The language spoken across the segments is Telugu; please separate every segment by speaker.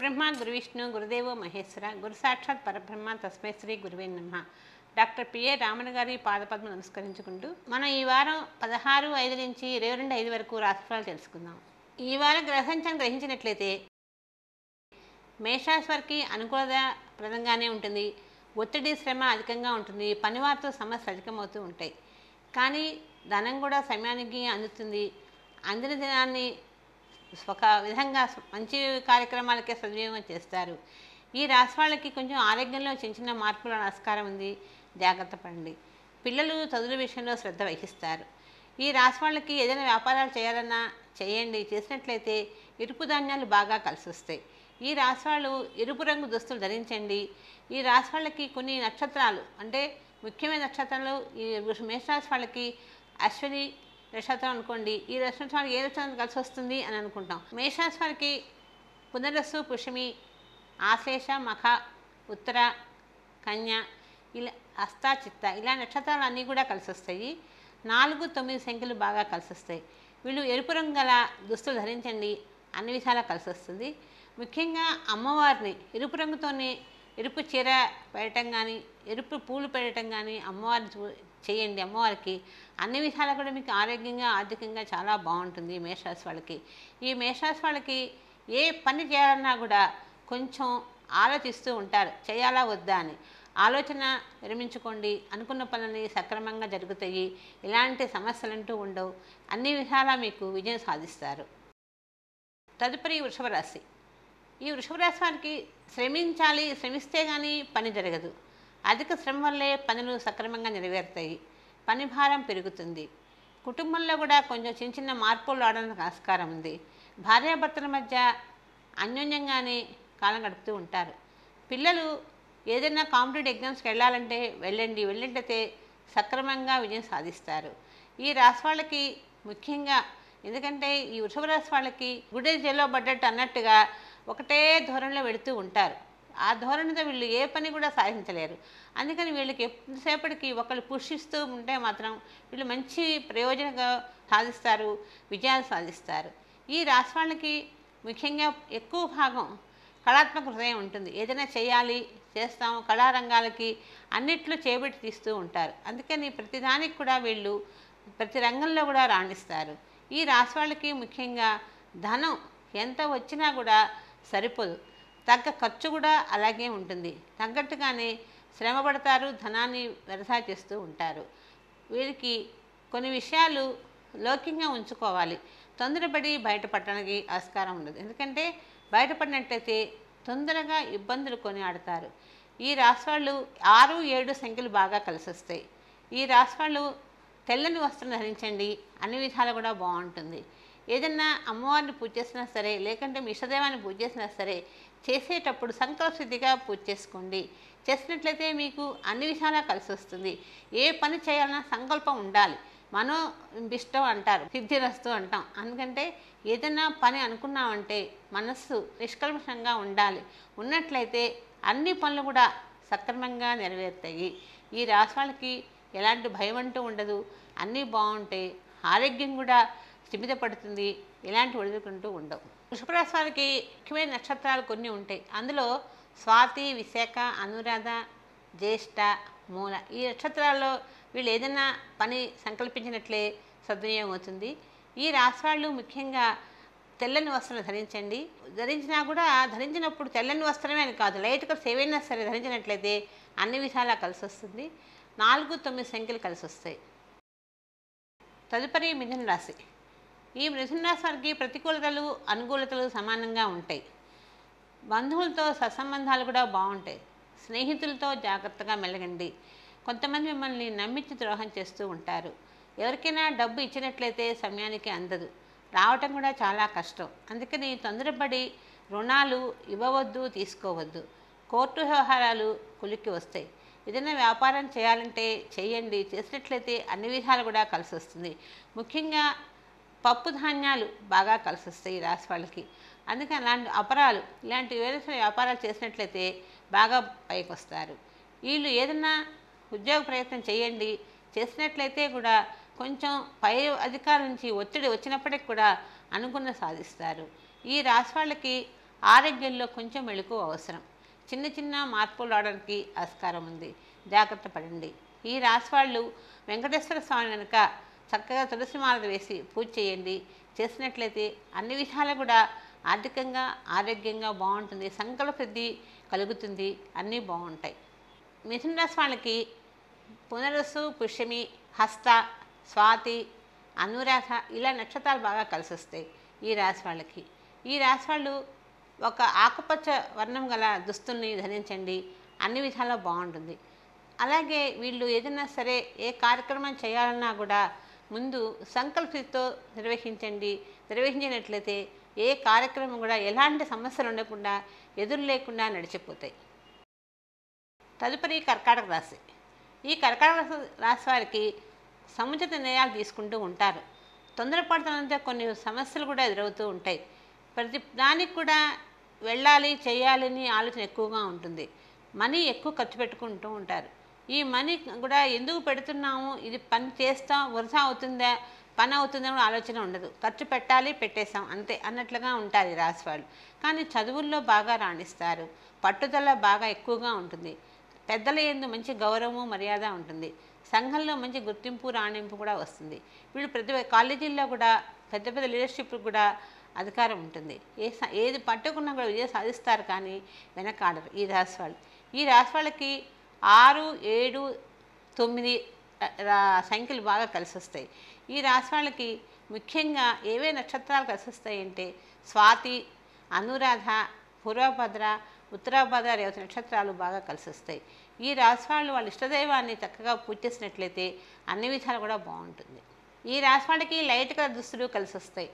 Speaker 1: గురుబ్రహ్మ గురువిష్ణు గురుదేవో మహేశ్వర గురు సాక్షాత్ పరబ్రహ్మ తస్మై శ్రీ గురువే నమ డాక్టర్ పిఏ రామన్ గారి పాదపద్మ నమస్కరించుకుంటూ మనం ఈ వారం పదహారు ఐదు నుంచి ఇరవై రెండు ఐదు వరకు రాశిఫలాలు తెలుసుకుందాం ఈ వారం గ్రహ సంచారం గ్రహించినట్లయితే మేషరాశి వారికి అనుకూలప్రదంగానే ఉంటుంది ఒత్తిడి శ్రమ అధికంగా ఉంటుంది పనివారితో సమస్యలు అధికమవుతూ ఉంటాయి కానీ ధనం కూడా సమయానికి అందుతుంది అందిన దినాన్ని ఒక విధంగా మంచి కార్యక్రమాలకే సద్వినియోగం చేస్తారు ఈ రాశి వాళ్ళకి కొంచెం ఆరోగ్యంలో చిన్న చిన్న మార్పుల ఆస్కారం ఉంది జాగ్రత్త పడండి పిల్లలు చదువుల విషయంలో శ్రద్ధ వహిస్తారు ఈ రాశి వాళ్ళకి ఏదైనా వ్యాపారాలు చేయాలన్నా చేయండి చేసినట్లయితే ఇరుపు ధాన్యాలు బాగా కలిసి వస్తాయి ఈ రాశి వాళ్ళు ఎరుపు రంగు దుస్తులు ధరించండి ఈ రాశి వాళ్ళకి కొన్ని నక్షత్రాలు అంటే ముఖ్యమైన నక్షత్రాలు ఈ మేషరాశి వాళ్ళకి అశ్విని నక్షత్రం అనుకోండి ఈ నక్షత్రానికి ఏ నక్షత్రం కలిసి వస్తుంది అని అనుకుంటాం మేషరాశి వారికి పునరస్సు పుష్యమి ఆశ్లేష మఖ ఉత్తర కన్య ఇలా హస్త చిత్త ఇలా నక్షత్రాలు అన్నీ కూడా కలిసి వస్తాయి నాలుగు తొమ్మిది సంఖ్యలు బాగా కలిసి వస్తాయి వీళ్ళు ఎరుపు రంగు గల దుస్తులు ధరించండి అన్ని విధాలా కలిసి వస్తుంది ముఖ్యంగా అమ్మవారిని ఎరుపు రంగుతోనే ఎరుపు చీర పెట్టడం కానీ ఎరుపు పూలు పెట్టడం కానీ అమ్మవారిని చూ చేయండి అమ్మవారికి అన్ని విధాలా కూడా మీకు ఆరోగ్యంగా ఆర్థికంగా చాలా బాగుంటుంది మేషరాశి వాళ్ళకి ఈ మేషరాశి వాళ్ళకి ఏ పని చేయాలన్నా కూడా కొంచెం ఆలోచిస్తూ ఉంటారు చేయాలా వద్దా అని ఆలోచన విరమించుకోండి అనుకున్న పనులని సక్రమంగా జరుగుతాయి ఇలాంటి సమస్యలంటూ ఉండవు అన్ని విధాలా మీకు విజయం సాధిస్తారు తదుపరి వృషభ రాశి ఈ వృషభ రాశి వారికి శ్రమించాలి శ్రమిస్తే కానీ పని జరగదు అధిక శ్రమ వల్లే పనులు సక్రమంగా నెరవేరుతాయి పని భారం పెరుగుతుంది కుటుంబంలో కూడా కొంచెం చిన్న చిన్న మార్పులు రావడానికి ఆస్కారం ఉంది భార్యాభర్తల మధ్య అన్యోన్యంగానే కాలం గడుపుతూ ఉంటారు పిల్లలు ఏదైనా కాంపిటేటివ్ ఎగ్జామ్స్కి వెళ్ళాలంటే వెళ్ళండి వెళ్ళినట్టయితే సక్రమంగా విజయం సాధిస్తారు ఈ రాశి వాళ్ళకి ముఖ్యంగా ఎందుకంటే ఈ వృషభ రాశి వాళ్ళకి గుడి జలో పడ్డట్టు అన్నట్టుగా ఒకటే ధోరణిలో వెళుతూ ఉంటారు ఆ ధోరణితో వీళ్ళు ఏ పని కూడా సాధించలేరు అందుకని వీళ్ళకి ఎంతసేపటికి ఒకళ్ళు పుష్టిస్తూ ఉంటే మాత్రం వీళ్ళు మంచి ప్రయోజనంగా సాధిస్తారు విజయాలు సాధిస్తారు ఈ రాశి వాళ్ళకి ముఖ్యంగా ఎక్కువ భాగం కళాత్మక హృదయం ఉంటుంది ఏదైనా చేయాలి చేస్తాం కళారంగాలకి అన్నిట్లో చేపట్టి తీస్తూ ఉంటారు అందుకని ప్రతిదానికి కూడా వీళ్ళు ప్రతి రంగంలో కూడా రాణిస్తారు ఈ రాశి వాళ్ళకి ముఖ్యంగా ధనం ఎంత వచ్చినా కూడా సరిపోదు తగ్గ ఖర్చు కూడా అలాగే ఉంటుంది తగ్గట్టుగానే శ్రమ పడతారు ధనాన్ని వ్యవసాయ చేస్తూ ఉంటారు వీరికి కొన్ని విషయాలు లౌకికంగా ఉంచుకోవాలి తొందరపడి బయటపడటానికి ఆస్కారం ఉండదు ఎందుకంటే బయటపడినట్లయితే తొందరగా ఇబ్బందులు కొని ఆడతారు ఈ రాశివాళ్ళు ఆరు ఏడు సంఖ్యలు బాగా కలిసి వస్తాయి ఈ రాశివాళ్ళు తెల్లని వస్త్రం ధరించండి అన్ని విధాలు కూడా బాగుంటుంది ఏదన్నా అమ్మవారిని పూజ చేసినా సరే లేకుంటే మీ ఇష్టదైవాన్ని పూజ చేసినా సరే చేసేటప్పుడు సంకల్పసిద్ధిగా పూజ చేసుకోండి చేసినట్లయితే మీకు అన్ని విషయాలా కలిసి వస్తుంది ఏ పని చేయాలన్నా సంకల్పం ఉండాలి మనో ఇష్టం అంటారు సిద్ధిరస్తు అంటాం ఎందుకంటే ఏదైనా పని అనుకున్నామంటే మనస్సు నిష్కల్మషంగా ఉండాలి ఉన్నట్లయితే అన్ని పనులు కూడా సక్రమంగా నెరవేరుతాయి ఈ రాశి వాళ్ళకి ఎలాంటి భయం అంటూ ఉండదు అన్నీ బాగుంటాయి ఆరోగ్యం కూడా స్థిమితపడుతుంది ఇలాంటి ఒడిదుకుంటూ ఉండవు వృషభరాశి వారికి ముఖ్యమైన నక్షత్రాలు కొన్ని ఉంటాయి అందులో స్వాతి విశాఖ అనురాధ జ్యేష్ఠ మూల ఈ నక్షత్రాల్లో వీళ్ళు ఏదైనా పని సంకల్పించినట్లే సద్వినియోగం అవుతుంది ఈ రాశి వాళ్ళు ముఖ్యంగా తెల్లని వస్త్రం ధరించండి ధరించినా కూడా ధరించినప్పుడు తెల్లని వస్త్రమే అని కాదు లైట్గా సేవైనా సరే ధరించినట్లయితే అన్ని విధాలా కలిసి వస్తుంది నాలుగు తొమ్మిది సంఖ్యలు కలిసి వస్తాయి తదుపరి మిథున రాశి ఈ మిథున రాశి వారికి ప్రతికూలతలు అనుకూలతలు సమానంగా ఉంటాయి బంధువులతో సత్సంబంధాలు కూడా బాగుంటాయి స్నేహితులతో జాగ్రత్తగా మెలగండి కొంతమంది మిమ్మల్ని నమ్మించి ద్రోహం చేస్తూ ఉంటారు ఎవరికైనా డబ్బు ఇచ్చినట్లయితే సమయానికి అందదు రావటం కూడా చాలా కష్టం అందుకని తొందరపడి రుణాలు ఇవ్వవద్దు తీసుకోవద్దు కోర్టు వ్యవహారాలు కులికి వస్తాయి ఏదైనా వ్యాపారం చేయాలంటే చేయండి చేసినట్లయితే అన్ని విధాలు కూడా కలిసి వస్తుంది ముఖ్యంగా పప్పు ధాన్యాలు బాగా కలిసి వస్తాయి ఈ రాశి వాళ్ళకి అందుకని అలాంటి అపరాలు ఇలాంటి వేరే వ్యాపారాలు చేసినట్లయితే బాగా పైకి వస్తారు వీళ్ళు ఏదైనా ఉద్యోగ ప్రయత్నం చేయండి చేసినట్లయితే కూడా కొంచెం పై అధికారుల నుంచి ఒత్తిడి వచ్చినప్పటికి కూడా అనుకున్న సాధిస్తారు ఈ రాశి వాళ్ళకి ఆరోగ్యంలో కొంచెం మెళుకు అవసరం చిన్న చిన్న మార్పులు రావడానికి ఆస్కారం ఉంది జాగ్రత్త పడండి ఈ రాశి వాళ్ళు వెంకటేశ్వర స్వామి కనుక చక్కగా తులసి మాల వేసి పూజ చేయండి చేసినట్లయితే అన్ని విధాలు కూడా ఆర్థికంగా ఆరోగ్యంగా బాగుంటుంది సంకల్ప సిద్ధి కలుగుతుంది అన్నీ బాగుంటాయి మిథున రాశి వాళ్ళకి పునరస్సు పుష్యమి హస్త స్వాతి అనురాధ ఇలా నక్షత్రాలు బాగా కలిసి వస్తాయి ఈ రాశి వాళ్ళకి ఈ రాశి వాళ్ళు ఒక ఆకుపచ్చ వర్ణం గల దుస్తుల్ని ధరించండి అన్ని విధాలా బాగుంటుంది అలాగే వీళ్ళు ఏదైనా సరే ఏ కార్యక్రమం చేయాలన్నా కూడా ముందు సంకల్పితో నిర్వహించండి నిర్వహించినట్లయితే ఏ కార్యక్రమం కూడా ఎలాంటి సమస్యలు ఉండకుండా ఎదురు లేకుండా నడిచిపోతాయి తదుపరి కర్కాటక రాశి ఈ కర్కాటక రాశి- రాశి వారికి సముచిత నిర్ణయాలు తీసుకుంటూ ఉంటారు తొందరపడుతున్నంత కొన్ని సమస్యలు కూడా ఎదురవుతూ ఉంటాయి ప్రతి దానికి కూడా వెళ్ళాలి చేయాలని ఆలోచన ఎక్కువగా ఉంటుంది మనీ ఎక్కువ ఖర్చు పెట్టుకుంటూ ఉంటారు ఈ మనీ కూడా ఎందుకు పెడుతున్నాము ఇది పని చేస్తాం వృధా అవుతుందా పని అవుతుందా కూడా ఆలోచన ఉండదు ఖర్చు పెట్టాలి పెట్టేస్తాం అంతే అన్నట్లుగా ఉంటారు ఈ రాశి వాళ్ళు కానీ చదువుల్లో బాగా రాణిస్తారు పట్టుదల బాగా ఎక్కువగా ఉంటుంది పెద్దల ఎందు మంచి గౌరవము మర్యాద ఉంటుంది సంఘంలో మంచి గుర్తింపు రాణింపు కూడా వస్తుంది వీళ్ళు ప్రతి కాలేజీల్లో కూడా పెద్ద పెద్ద లీడర్షిప్ కూడా అధికారం ఉంటుంది ఏ స- ఏది పట్టుకున్నా కూడా విజయం సాధిస్తారు కానీ వెనకాడరు ఈ రాశి వాళ్ళు ఈ రాశి వాళ్ళకి ఆరు ఏడు తొమ్మిది ర- రా- సంఖ్యలు బాగా కలిసి వస్తాయి ఈ రాశి వాళ్ళకి ముఖ్యంగా ఏవే నక్షత్రాలు కలిసి వస్తాయి అంటే స్వాతి అనురాధ పూర్వభద్ర ఉత్తరాభద్ర రేవతి నక్షత్రాలు బాగా కలిసి వస్తాయి ఈ రాశి వాళ్ళు వాళ్ళ ఇష్టదైవాన్ని చక్కగా పూజ చేసినట్లయితే అన్ని విధాలు కూడా బాగుంటుంది ఈ రాశి వాళ్ళకి లైట్ కలర్ దుస్తులు కలిసి వస్తాయి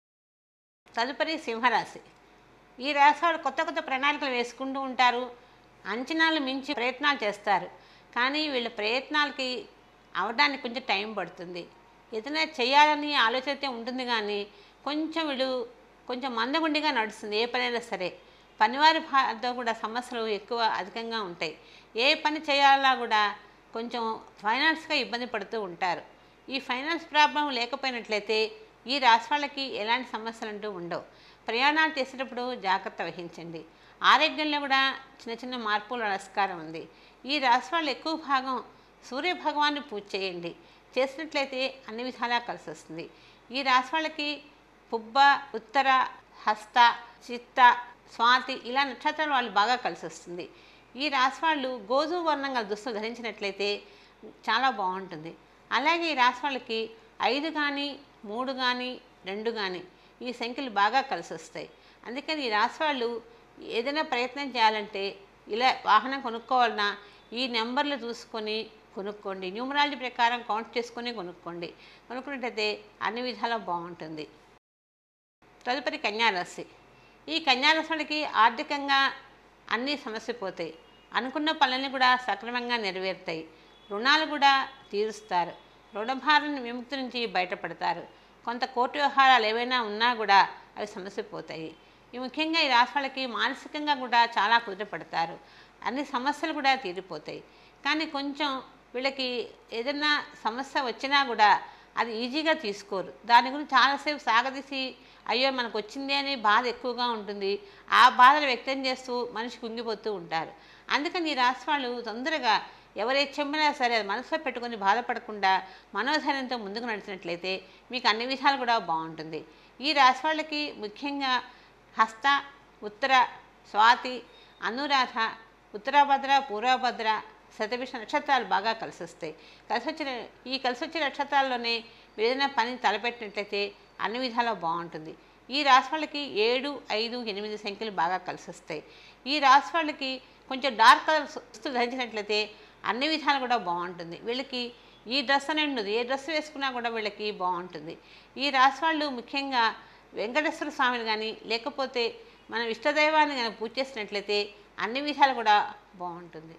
Speaker 1: తదుపరి సింహరాశి ఈ రాశి వాళ్ళు కొత్త కొత్త ప్రణాళికలు వేసుకుంటూ ఉంటారు అంచనాలు మించి ప్రయత్నాలు చేస్తారు కానీ వీళ్ళ ప్రయత్నాలకి అవడానికి కొంచెం టైం పడుతుంది ఏదైనా చేయాలని ఆలోచన అయితే ఉంటుంది కానీ కొంచెం వీళ్ళు కొంచెం మందగుండిగా నడుస్తుంది ఏ పనైనా సరే పనివారి బాధతో కూడా సమస్యలు ఎక్కువ అధికంగా ఉంటాయి ఏ పని చేయాలన్నా కూడా కొంచెం ఫైనాన్స్గా ఇబ్బంది పడుతూ ఉంటారు ఈ ఫైనాన్స్ ప్రాబ్లం లేకపోయినట్లయితే ఈ రాశి వాళ్ళకి ఎలాంటి సమస్యలు అంటూ ఉండవు ప్రయాణాలు చేసేటప్పుడు జాగ్రత్త వహించండి ఆరోగ్యంలో కూడా చిన్న చిన్న మార్పుల ఆస్కారం ఉంది ఈ రాశి వాళ్ళు ఎక్కువ భాగం సూర్య భగవాన్ని పూజ చేయండి చేసినట్లయితే అన్ని విధాలా కలిసి వస్తుంది ఈ రాశి వాళ్ళకి పుబ్బ ఉత్తర హస్త చిత్త స్వాతి ఇలా నక్షత్రాలు వాళ్ళు బాగా కలిసి వస్తుంది ఈ రాశి వాళ్ళు గోధుమ వర్ణంగా దుస్తులు ధరించినట్లయితే చాలా బాగుంటుంది అలాగే ఈ రాశి వాళ్ళకి ఐదు కానీ మూడు కానీ రెండు కానీ ఈ సంఖ్యలు బాగా కలిసి వస్తాయి అందుకని ఈ రాశి వాళ్ళు ఏదైనా ప్రయత్నం చేయాలంటే ఇలా వాహనం కొనుక్కోవాలన్నా ఈ నెంబర్లు చూసుకొని కొనుక్కోండి న్యూమరాలజీ ప్రకారం కౌంట్ చేసుకొని కొనుక్కోండి కొనుక్కున్నట్టయితే అన్ని విధాలా బాగుంటుంది తదుపరి కన్యారాశి ఈ కన్యారాశి వాళ్ళకి ఆర్థికంగా అన్నీ సమస్య పోతాయి అనుకున్న పనులన్నీ కూడా సక్రమంగా నెరవేరుతాయి రుణాలు కూడా తీరుస్తారు రుణభారం విముక్తి నుంచి బయటపడతారు కొంత కోర్టు వ్యవహారాలు ఏవైనా ఉన్నా కూడా అవి సమస్య పోతాయి ఈ ముఖ్యంగా ఈ రాశి వాళ్ళకి మానసికంగా కూడా చాలా కుదిరపడతారు అన్ని సమస్యలు కూడా తీరిపోతాయి కానీ కొంచెం వీళ్ళకి ఏదైనా సమస్య వచ్చినా కూడా అది ఈజీగా తీసుకోరు దాని గురించి చాలాసేపు సాగదీసి అయ్యో మనకు వచ్చింది అని బాధ ఎక్కువగా ఉంటుంది ఆ బాధను వ్యక్తం చేస్తూ మనిషి కుంగిపోతూ ఉంటారు అందుకని ఈ రాశి వాళ్ళు తొందరగా ఎవరైతే చెప్పినా సరే అది మనసులో పెట్టుకొని బాధపడకుండా మనోధైర్యంతో ముందుకు నడిచినట్లయితే మీకు అన్ని విధాలు కూడా బాగుంటుంది ఈ రాశి వాళ్ళకి ముఖ్యంగా హస్త ఉత్తర స్వాతి అనురాధ ఉత్తరాభద్ర పూర్వభద్ర శతభిష నక్షత్రాలు బాగా కలిసి వస్తాయి కలిసి వచ్చిన ఈ కలిసి వచ్చే నక్షత్రాల్లోనే మీరు ఏదైనా పని తలపెట్టినట్లయితే అన్ని విధాలా బాగుంటుంది ఈ రాశి వాళ్ళకి ఏడు ఐదు ఎనిమిది సంఖ్యలు బాగా కలిసి వస్తాయి ఈ రాశి వాళ్ళకి కొంచెం డార్క్ కలర్ దుస్తులు ధరించినట్లయితే అన్ని విధాలు కూడా బాగుంటుంది వీళ్ళకి ఈ డ్రెస్ అనే ఉండదు ఏ డ్రెస్ వేసుకున్నా కూడా వీళ్ళకి బాగుంటుంది ఈ రాశి వాళ్ళు ముఖ్యంగా వెంకటేశ్వర స్వామిని కానీ లేకపోతే మనం ఇష్టదైవాన్ని కానీ పూజ చేసినట్లయితే అన్ని విధాలు కూడా బాగుంటుంది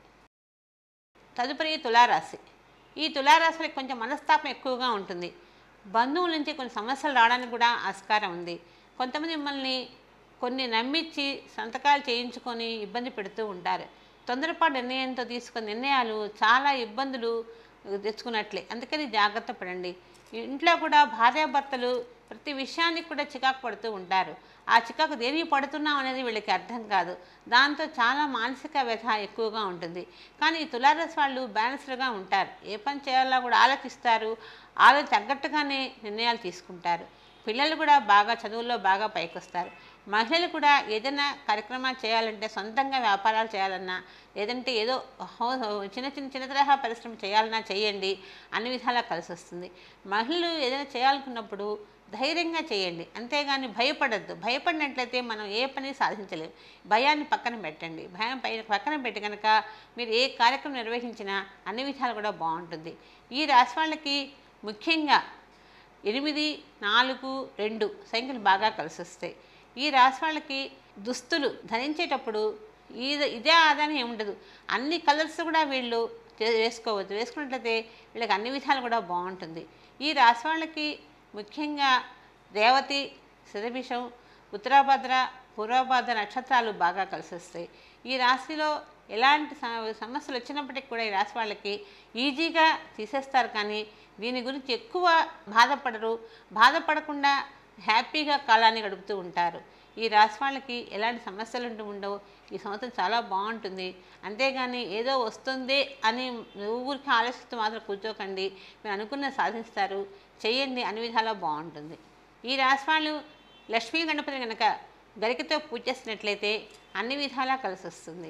Speaker 1: తదుపరి తులారాశి ఈ తులారాశికి కొంచెం మనస్తాపం ఎక్కువగా ఉంటుంది బంధువుల నుంచి కొన్ని సమస్యలు రావడానికి కూడా ఆస్కారం ఉంది కొంతమంది మిమ్మల్ని కొన్ని నమ్మించి సంతకాలు చేయించుకొని ఇబ్బంది పెడుతూ ఉంటారు తొందరపాటు నిర్ణయంతో తీసుకున్న నిర్ణయాలు చాలా ఇబ్బందులు తెచ్చుకున్నట్లే అందుకని జాగ్రత్త పడండి ఇంట్లో కూడా భార్యాభర్తలు ప్రతి విషయానికి కూడా చికాకు పడుతూ ఉంటారు ఆ చికాకు దేనికి పడుతున్నాం అనేది వీళ్ళకి అర్థం కాదు దాంతో చాలా మానసిక వ్యధ ఎక్కువగా ఉంటుంది కానీ ఈ తులారస్ వాళ్ళు బ్యాలెన్స్డ్గా ఉంటారు ఏ పని చేయాలో కూడా ఆలోచిస్తారు ఆలోచన తగ్గట్టుగానే నిర్ణయాలు తీసుకుంటారు పిల్లలు కూడా బాగా చదువుల్లో బాగా పైకొస్తారు మహిళలు కూడా ఏదైనా కార్యక్రమాలు చేయాలంటే సొంతంగా వ్యాపారాలు చేయాలన్నా లేదంటే ఏదో హౌ- చిన్న చిన్న చిన్న తరహా పరిశ్రమ చేయాలన్నా చేయండి అన్ని విధాలా కలిసి వస్తుంది మహిళలు ఏదైనా చేయాలనుకున్నప్పుడు ధైర్యంగా చేయండి అంతేగాని భయపడద్దు భయపడినట్లయితే మనం ఏ పని సాధించలేం భయాన్ని పక్కన పెట్టండి భయం పై పక్కన పెట్టి కనుక మీరు ఏ కార్యక్రమం నిర్వహించినా అన్ని విధాలు కూడా బాగుంటుంది ఈ రాశి వాళ్ళకి ముఖ్యంగా ఎనిమిది నాలుగు రెండు సంఖ్యలు బాగా కలిసి వస్తాయి ఈ రాశి వాళ్ళకి దుస్తులు ధరించేటప్పుడు ఈ ఇదే ఆదాయం ఏముండదు అన్ని కలర్స్ కూడా వీళ్ళు చే- వేసుకోవచ్చు వేసుకున్నట్లయితే వీళ్ళకి అన్ని విధాలు కూడా బాగుంటుంది ఈ రాశి వాళ్ళకి ముఖ్యంగా రేవతి శతభిషం ఉత్తరాభద్ర పూర్వభద్ర నక్షత్రాలు బాగా కలిసి వస్తాయి ఈ రాశిలో ఎలాంటి స- సమస్యలు వచ్చినప్పటికీ కూడా ఈ రాశి వాళ్ళకి ఈజీగా తీసేస్తారు కానీ దీని గురించి ఎక్కువ బాధపడరు బాధపడకుండా హ్యాపీగా కాలాన్ని గడుపుతూ ఉంటారు ఈ రాశి వాళ్ళకి ఎలాంటి సమస్యలు ఉంటూ ఉండవు ఈ సంవత్సరం చాలా బాగుంటుంది అంతేగాని ఏదో వస్తుంది అని ఊరికి ఆలోచిస్తూ మాత్రం కూర్చోకండి మీరు అనుకున్న సాధిస్తారు చేయండి అన్ని విధాలా బాగుంటుంది ఈ రాశి వాళ్ళు లక్ష్మీ గణపతి కనుక గరికతో పూజ చేసినట్లయితే అన్ని విధాలా కలిసి వస్తుంది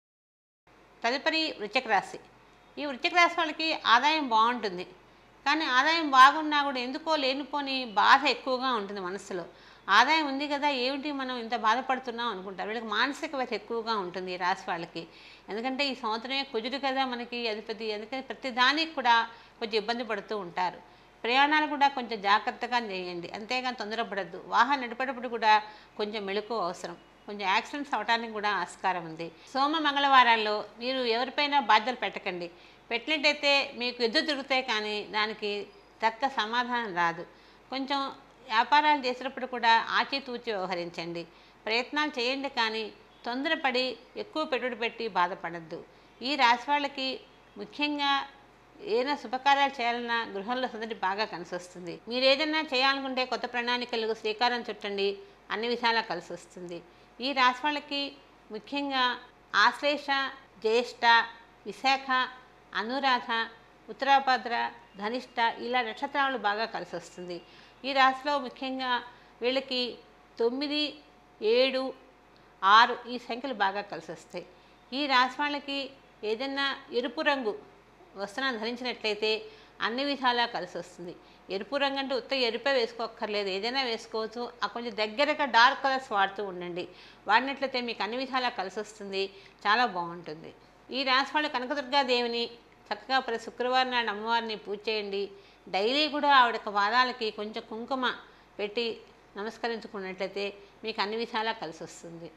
Speaker 1: తదుపరి వృశ్చిక రాశి ఈ వృశ్చిక రాశి వాళ్ళకి ఆదాయం బాగుంటుంది కానీ ఆదాయం బాగున్నా కూడా ఎందుకో లేనిపోని బాధ ఎక్కువగా ఉంటుంది మనసులో ఆదాయం ఉంది కదా ఏమిటి మనం ఇంత బాధపడుతున్నాం అనుకుంటారు వీళ్ళకి మానసిక వ్యత ఎక్కువగా ఉంటుంది ఈ రాశి వాళ్ళకి ఎందుకంటే ఈ సంవత్సరమే కుజుడు కదా మనకి అధిపతి అందుకని ప్రతి దానికి కూడా కొంచెం ఇబ్బంది పడుతూ ఉంటారు ప్రయాణాలు కూడా కొంచెం జాగ్రత్తగా చేయండి అంతేగాని తొందరపడద్దు వాహనం నడిపేటప్పుడు కూడా కొంచెం మెళుకు అవసరం కొంచెం యాక్సిడెంట్స్ అవడానికి కూడా ఆస్కారం ఉంది సోమ మంగళవారాల్లో మీరు ఎవరిపైనా బాధ్యతలు పెట్టకండి పెట్టినట్టయితే మీకు ఎదురు తిరుగుతాయి కానీ దానికి తక్క సమాధానం రాదు కొంచెం వ్యాపారాలు చేసేటప్పుడు కూడా ఆచితూచి వ్యవహరించండి ప్రయత్నాలు చేయండి కానీ తొందరపడి ఎక్కువ పెట్టుబడి పెట్టి బాధపడద్దు ఈ రాశి వాళ్ళకి ముఖ్యంగా ఏదైనా శుభకార్యాలు చేయాలన్నా గృహంలో సందడి బాగా కలిసి వస్తుంది మీరు ఏదైనా చేయాలనుకుంటే కొత్త ప్రణాళికలకు శ్రీకారం చుట్టండి అన్ని విధాలా కలిసి వస్తుంది ఈ రాశి వాళ్ళకి ముఖ్యంగా ఆశ్లేష జ్యేష్ఠ విశాఖ అనురాధ ఉత్తరాభద్ర ధనిష్ట ఇలా నక్షత్రాలు బాగా కలిసి వస్తుంది ఈ రాశిలో ముఖ్యంగా వీళ్ళకి తొమ్మిది ఏడు ఆరు ఈ సంఖ్యలు బాగా కలిసి వస్తాయి ఈ రాశి వాళ్ళకి ఏదైనా ఎరుపు రంగు వస్త్రాన్ని ధరించినట్లయితే అన్ని విధాలా కలిసి వస్తుంది ఎరుపు రంగు అంటే ఉత్త ఎరుపే వేసుకోక్కర్లేదు ఏదైనా వేసుకోవచ్చు ఆ కొంచెం దగ్గరగా డార్క్ కలర్స్ వాడుతూ ఉండండి వాడినట్లయితే మీకు అన్ని విధాలా కలిసి వస్తుంది చాలా బాగుంటుంది ఈ రాశి వాళ్ళు కనకదుర్గాదేవిని చక్కగా ప్రతి శుక్రవారం నాడు అమ్మవారిని పూజ చేయండి డైలీ కూడా ఆవిడ పాదాలకి కొంచెం కుంకుమ పెట్టి నమస్కరించుకున్నట్లయితే మీకు అన్ని విధాలా కలిసి వస్తుంది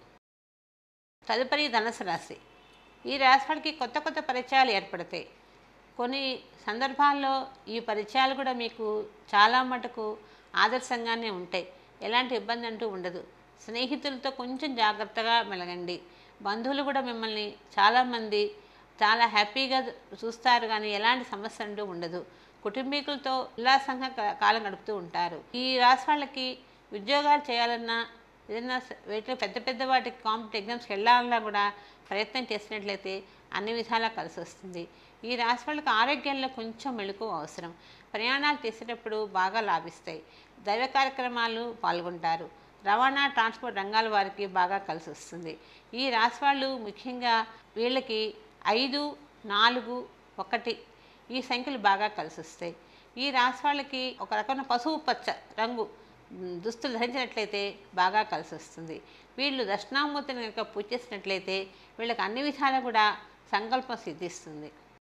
Speaker 1: తదుపరి ధనుసు రాశి ఈ రాశి వాళ్ళకి కొత్త కొత్త పరిచయాలు ఏర్పడతాయి కొన్ని సందర్భాల్లో ఈ పరిచయాలు కూడా మీకు చాలా మటుకు ఆదర్శంగానే ఉంటాయి ఎలాంటి ఇబ్బంది అంటూ ఉండదు స్నేహితులతో కొంచెం జాగ్రత్తగా మెలగండి బంధువులు కూడా మిమ్మల్ని చాలామంది చాలా హ్యాపీగా చూస్తారు కానీ ఎలాంటి సమస్య అంటూ ఉండదు కుటుంబీకులతో ఉల్లాసంగా కా- కాలం గడుపుతూ ఉంటారు ఈ రాశి వాళ్ళకి ఉద్యోగాలు చేయాలన్నా ఏదైనా స- వీటిలో పెద్ద పెద్ద వాటికి కాంపిటేటివ్ ఎగ్జామ్స్కి వెళ్ళాలన్నా కూడా ప్రయత్నం చేసినట్లయితే అన్ని విధాలా కలిసి వస్తుంది ఈ రాశి వాళ్ళకి ఆరోగ్యంలో కొంచెం మెళుకు అవసరం ప్రయాణాలు చేసేటప్పుడు బాగా లాభిస్తాయి దైవ కార్యక్రమాలు పాల్గొంటారు రవాణా ట్రాన్స్పోర్ట్ రంగాల వారికి బాగా కలిసి వస్తుంది ఈ రాశి వాళ్ళు ముఖ్యంగా వీళ్ళకి ఐదు నాలుగు ఒకటి ఈ సంఖ్యలు బాగా కలిసి వస్తాయి ఈ రాశి వాళ్ళకి ఒక రకమైన పసుపు పచ్చ రంగు మ్, దుస్తులు ధరించినట్లయితే బాగా కలిసి వస్తుంది వీళ్ళు దక్షిణామూర్తిని కనుక పూజ చేసినట్లయితే వీళ్ళకి అన్ని విధాలా కూడా సంకల్పం సిద్ధిస్తుంది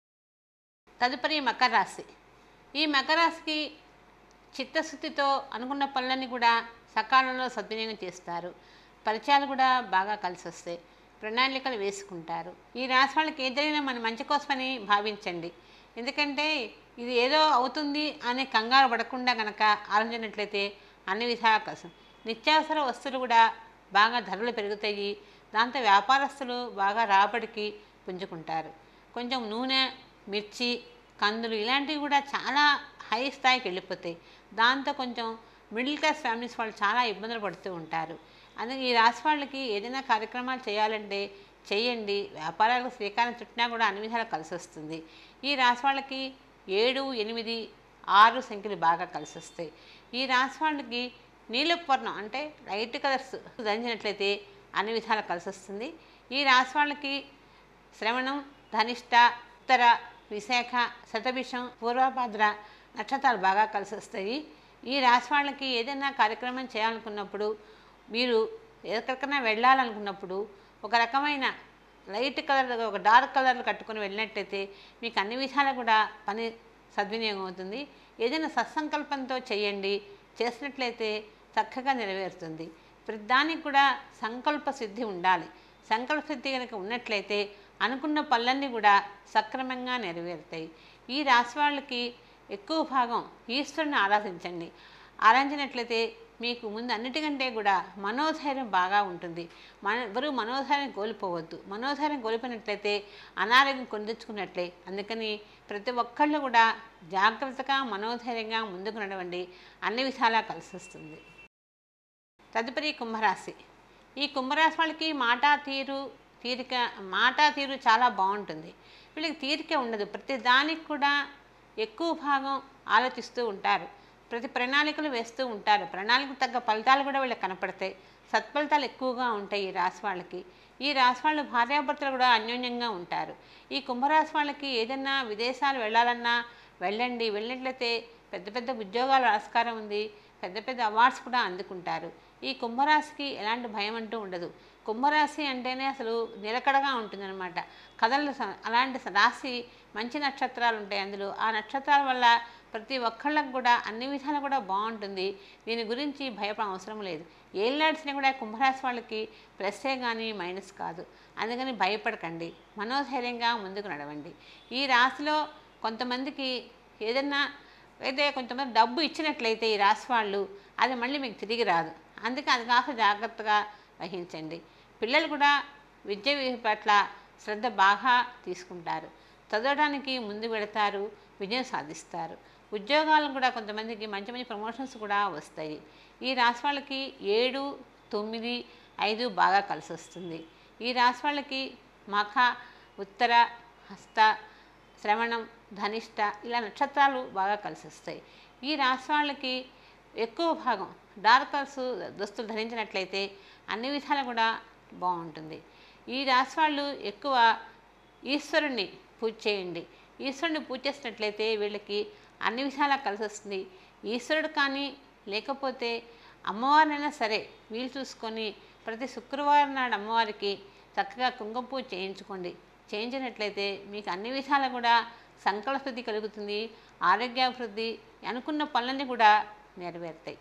Speaker 1: తదుపరి మకర రాశి ఈ మకర రాశికి చిత్తశుద్ధితో అనుకున్న పనులన్నీ కూడా సకాలంలో సద్వినియోగం చేస్తారు పరిచయాలు కూడా బాగా కలిసి వస్తాయి ప్రణాళికలు వేసుకుంటారు ఈ రాశి వాళ్ళకి ఏదైనా మన మంచి కోసమని భావించండి ఎందుకంటే ఇది ఏదో అవుతుంది అనే కంగారు పడకుండా కనుక ఆలోచించినట్లయితే అన్ని విధాలా కలిసి నిత్యావసర వస్తువులు కూడా బాగా ధరలు పెరుగుతాయి దాంతో వ్యాపారస్తులు బాగా రాబడికి పుంజుకుంటారు కొంచెం నూనె మిర్చి కందులు ఇలాంటివి కూడా చాలా హై స్థాయికి వెళ్ళిపోతాయి దాంతో కొంచెం మిడిల్ క్లాస్ ఫ్యామిలీస్ వాళ్ళు చాలా ఇబ్బందులు పడుతూ ఉంటారు అందుకే ఈ రాశి వాళ్ళకి ఏదైనా కార్యక్రమాలు చేయాలంటే చేయండి వ్యాపారాలకు శ్రీకారం చుట్టినా కూడా అన్ని విధాలు కలిసి వస్తుంది ఈ రాశి వాళ్ళకి ఏడు ఎనిమిది ఆరు సంఖ్యలు బాగా కలిసి వస్తాయి ఈ రాశి వాళ్ళకి నీలపు వర్ణం అంటే లైట్ కలర్స్ ధరించినట్లయితే అన్ని విధాలు కలిసి వస్తుంది ఈ రాశి వాళ్ళకి శ్రవణం ధనిష్ట ఉత్తర విశాఖ శతభిషం పూర్వభద్ర నక్షత్రాలు బాగా కలిసి వస్తాయి ఈ రాశి వాళ్ళకి ఏదైనా కార్యక్రమం చేయాలనుకున్నప్పుడు మీరు ఎక్కడికైనా వెళ్ళాలనుకున్నప్పుడు ఒక రకమైన లైట్ కలర్ ఒక డార్క్ కలర్ కట్టుకొని వెళ్ళినట్టయితే మీకు అన్ని విధాలు కూడా పని సద్వినియోగం అవుతుంది ఏదైనా సత్సంకల్పంతో చేయండి చేసినట్లయితే చక్కగా నెరవేరుతుంది ప్రతిదానికి కూడా సంకల్ప సిద్ధి ఉండాలి సంకల్ప సిద్ధి కనుక ఉన్నట్లయితే అనుకున్న పనులన్నీ కూడా సక్రమంగా నెరవేరుతాయి ఈ రాశి వాళ్ళకి ఎక్కువ భాగం ఈశ్వరుని ఆరాధించండి ఆరాధించినట్లయితే మీకు ముందు అన్నిటికంటే కూడా మనోధైర్యం బాగా ఉంటుంది మన ఎవరు మనోధైర్యం కోల్పోవద్దు మనోధైర్యం కోల్పోయినట్లయితే అనారోగ్యం కొందించుకున్నట్లే అందుకని ప్రతి ఒక్కళ్ళు కూడా జాగ్రత్తగా మనోధైర్యంగా ముందుకు నడవండి అన్ని విధాలా కలిసి వస్తుంది తదుపరి కుంభరాశి ఈ కుంభరాశి వాళ్ళకి మాట తీరు తీరిక మాట తీరు చాలా బాగుంటుంది వీళ్ళకి తీరిక ఉండదు ప్రతి దానికి కూడా ఎక్కువ భాగం ఆలోచిస్తూ ఉంటారు ప్రతి ప్రణాళికలు వేస్తూ ఉంటారు ప్రణాళికకు తగ్గ ఫలితాలు కూడా వీళ్ళకి కనపడతాయి సత్ఫలితాలు ఎక్కువగా ఉంటాయి ఈ రాశి వాళ్ళకి ఈ రాశి వాళ్ళు భార్యాభర్తలు కూడా అన్యోన్యంగా ఉంటారు ఈ కుంభరాశి వాళ్ళకి ఏదైనా విదేశాలు వెళ్ళాలన్నా వెళ్ళండి వెళ్ళినట్లయితే పెద్ద పెద్ద ఉద్యోగాల ఆస్కారం ఉంది పెద్ద పెద్ద అవార్డ్స్ కూడా అందుకుంటారు ఈ కుంభరాశికి ఎలాంటి భయం అంటూ ఉండదు కుంభరాశి అంటేనే అసలు నిలకడగా ఉంటుందన్నమాట కథలు స- అలాంటి స- రాశి మంచి నక్షత్రాలు ఉంటాయి అందులో ఆ నక్షత్రాల వల్ల ప్రతి ఒక్కళ్ళకు కూడా అన్ని విధాలు కూడా బాగుంటుంది దీని గురించి భయపడ అవసరం లేదు ఏం నడిచినా కూడా కుంభరాశి వాళ్ళకి ప్లస్సే కానీ మైనస్ కాదు అందుకని భయపడకండి మనోధైర్యంగా ముందుకు నడవండి ఈ రాశిలో కొంతమందికి ఏదన్నా అయితే కొంతమంది డబ్బు ఇచ్చినట్లయితే ఈ రాశి వాళ్ళు అది మళ్ళీ మీకు తిరిగి రాదు అందుకే అది కాస్త జాగ్రత్తగా వహించండి పిల్లలు కూడా విద్య వి- పట్ల శ్రద్ధ బాగా తీసుకుంటారు చదవడానికి ముందు పెడతారు విజయం సాధిస్తారు ఉద్యోగాలను కూడా కొంతమందికి మంచి మంచి ప్రమోషన్స్ కూడా వస్తాయి ఈ రాశి వాళ్ళకి ఏడు తొమ్మిది ఐదు బాగా కలిసి వస్తుంది ఈ రాశి వాళ్ళకి మఖ ఉత్తర హస్త శ్రవణం ధనిష్ట ఇలా నక్షత్రాలు బాగా కలిసి వస్తాయి ఈ రాశి వాళ్ళకి ఎక్కువ భాగం డార్క్ కలర్స్ దుస్తులు ధరించినట్లయితే అన్ని విధాలు కూడా బాగుంటుంది ఈ రాశి వాళ్ళు ఎక్కువ ఈశ్వరుణ్ణి పూజ చేయండి ఈశ్వరుని పూజ చేసినట్లయితే వీళ్ళకి అన్ని విధాలా కలిసి వస్తుంది ఈశ్వరుడు కానీ లేకపోతే అమ్మవారినైనా సరే వీలు చూసుకొని ప్రతి శుక్రవారం నాడు అమ్మవారికి చక్కగా కుంకుమ పూజ చేయించుకోండి చేయించినట్లయితే మీకు అన్ని విధాలా కూడా సంకల్పశుద్ధి కలుగుతుంది ఆరోగ్యాభివృద్ధి అనుకున్న పనులన్నీ కూడా నెరవేరుతాయి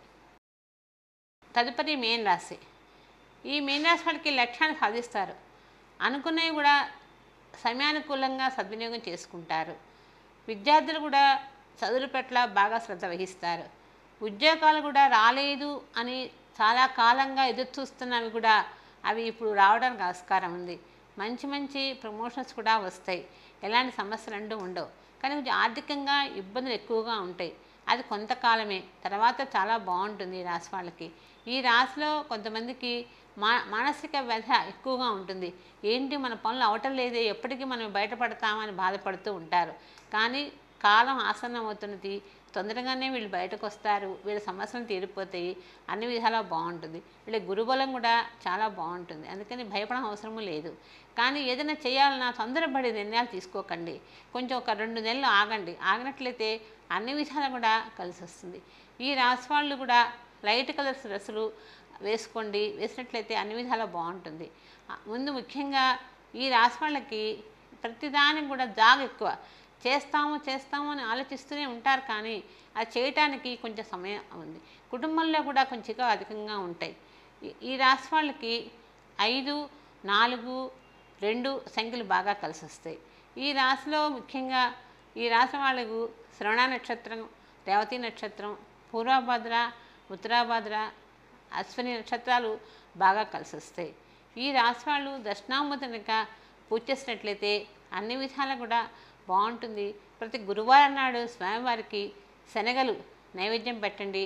Speaker 1: తదుపరి మేన్ రాశి ఈ మీన రాశి వాళ్ళకి లక్ష్యాన్ని సాధిస్తారు అనుకున్నవి కూడా సమయానుకూలంగా సద్వినియోగం చేసుకుంటారు విద్యార్థులు కూడా చదువుల పట్ల బాగా శ్రద్ధ వహిస్తారు ఉద్యోగాలు కూడా రాలేదు అని చాలా కాలంగా ఎదురు చూస్తున్నవి కూడా అవి ఇప్పుడు రావడానికి ఆస్కారం ఉంది మంచి మంచి ప్రమోషన్స్ కూడా వస్తాయి ఎలాంటి సమస్యలు అంటూ ఉండవు కానీ కొంచెం ఆర్థికంగా ఇబ్బందులు ఎక్కువగా ఉంటాయి అది కొంతకాలమే తర్వాత చాలా బాగుంటుంది ఈ రాశి వాళ్ళకి ఈ రాశిలో కొంతమందికి మా మానసిక వ్యధ ఎక్కువగా ఉంటుంది ఏంటి మన పనులు అవటం లేదే ఎప్పటికీ మనం బయటపడతామని బాధపడుతూ ఉంటారు కానీ కాలం ఆసన్నం అవుతున్నది తొందరగానే వీళ్ళు బయటకు వస్తారు వీళ్ళ సమస్యలు తీరిపోతాయి అన్ని విధాలా బాగుంటుంది వీళ్ళ గురుబలం కూడా చాలా బాగుంటుంది అందుకని భయపడడం అవసరము లేదు కానీ ఏదైనా చేయాలన్నా తొందరపడి నిర్ణయాలు తీసుకోకండి కొంచెం ఒక రెండు నెలలు ఆగండి ఆగినట్లయితే అన్ని విధాలు కూడా కలిసి వస్తుంది ఈ రాశి వాళ్ళు కూడా లైట్ కలర్స్ డ్రెస్సులు వేసుకోండి వేసినట్లయితే అన్ని విధాలా బాగుంటుంది ఆ, ముందు ముఖ్యంగా ఈ రాశి వాళ్ళకి ప్రతిదానికి కూడా జాగ్ ఎక్కువ చేస్తాము చేస్తాము అని ఆలోచిస్తూనే ఉంటారు కానీ అది చేయటానికి కొంచెం సమయం ఉంది కుటుంబంలో కూడా కొంచెం అధికంగా ఉంటాయి ఈ- ఈ రాశి వాళ్ళకి ఐదు నాలుగు రెండు సంఖ్యలు బాగా కలిసి వస్తాయి ఈ రాశిలో ముఖ్యంగా ఈ రాశి వాళ్ళకు శ్రవణ నక్షత్రం రేవతి నక్షత్రం పూర్వభద్ర ఉత్తరాభద్ర అశ్విని నక్షత్రాలు బాగా కలిసి వస్తాయి ఈ రాశి వాళ్ళు దక్షిణామూర్తి కనుక పూజ చేసినట్లయితే అన్ని విధాలా కూడా బాగుంటుంది ప్రతి గురువారం నాడు స్వామివారికి శనగలు నైవేద్యం పెట్టండి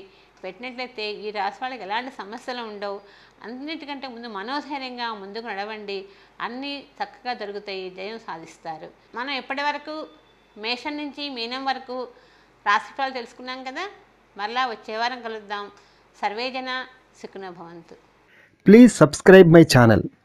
Speaker 1: పెట్టినట్లయితే ఈ రాశి వాళ్ళకి ఎలాంటి సమస్యలు ఉండవు అన్నిటికంటే ముందు మనోధైర్యంగా ముందుకు నడవండి అన్నీ చక్కగా జరుగుతాయి జయం సాధిస్తారు మనం ఎప్పటి వరకు మేషం నుంచి మీనం వరకు రాశిఫలాలు తెలుసుకున్నాం కదా మరలా వచ్చే వారం కలుద్దాం సర్వేజన సుఖినో భవంతు
Speaker 2: Please subscribe my channel